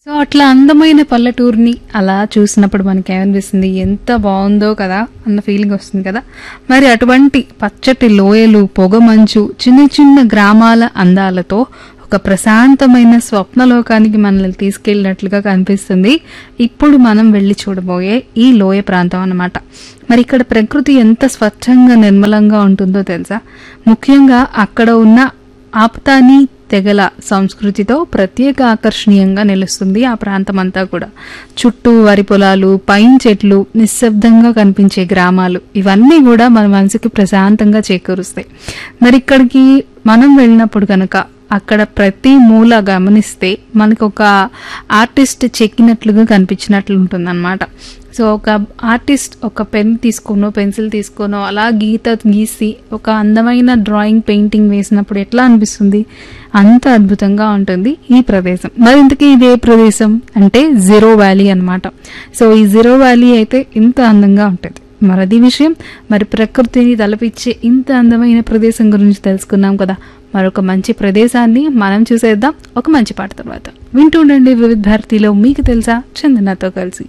so అట్లా అందమైన పల్లెటూరుని అలా చూసినప్పుడు మనకి ఏమనిపిస్తుంది ఎంత బాగుందో కదా అన్న ఫీలింగ్ వస్తుంది కదా మరి అటువంటి పచ్చటి లోయలు పొగమంచు చిన్న చిన్న గ్రామాల అందాలతో ఒక ప్రశాంతమైన స్వప్నలోకానికి మనల్ని తీసుకెళ్ళినట్లుగా కనిపిస్తుంది ఇప్పుడు మనం వెళ్ళి చూడబోయే ఈ లోయ ప్రాంతం అన్నమాట మరి ఇక్కడ ప్రకృతి ఎంత స్వచ్ఛంగా నిర్మలంగా ఉంటుందో తెలుసా ముఖ్యంగా అక్కడ ఉన్న ఆప్తాని తెగల సంస్కృతితో ప్రత్యేక ఆకర్షణీయంగా నిలుస్తుంది ఆ ప్రాంతం అంతా కూడా చుట్టూ వరి పొలాలు పైన్ చెట్లు నిశ్శబ్దంగా కనిపించే గ్రామాలు ఇవన్నీ కూడా మన మనసుకి ప్రశాంతంగా చేకూరుస్తాయి మరి ఇక్కడికి మనం వెళ్ళినప్పుడు కనుక అక్కడ ప్రతి మూల గమనిస్తే మనకు ఒక ఆర్టిస్ట్ చెక్కినట్లుగా కనిపించినట్లు ఉంటుందన్నమాట సో ఒక ఆర్టిస్ట్ ఒక పెన్ తీసుకోనో పెన్సిల్ తీసుకోనో అలా గీత గీసి ఒక అందమైన డ్రాయింగ్ పెయింటింగ్ వేసినప్పుడు ఎట్లా అనిపిస్తుంది అంత అద్భుతంగా ఉంటుంది ఈ ప్రదేశం మరి ఇంతకీ ఇది ఏ ప్రదేశం అంటే జీరో వ్యాలీ అన్నమాట సో ఈ జీరో వ్యాలీ అయితే ఇంత అందంగా ఉంటుంది మరి అది విషయం మరి ప్రకృతిని తలపిచ్చే ఇంత అందమైన ప్రదేశం గురించి తెలుసుకున్నాం కదా మరొక మంచి ప్రదేశాన్ని మనం చూసేద్దాం ఒక మంచి పాట తర్వాత వింటూ ఉండండి వివిధ భారతిలో మీకు తెలుసా చందనతో కలిసి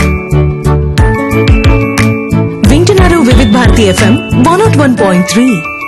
వింటున్నారు Vividh Bharati FM one not one point three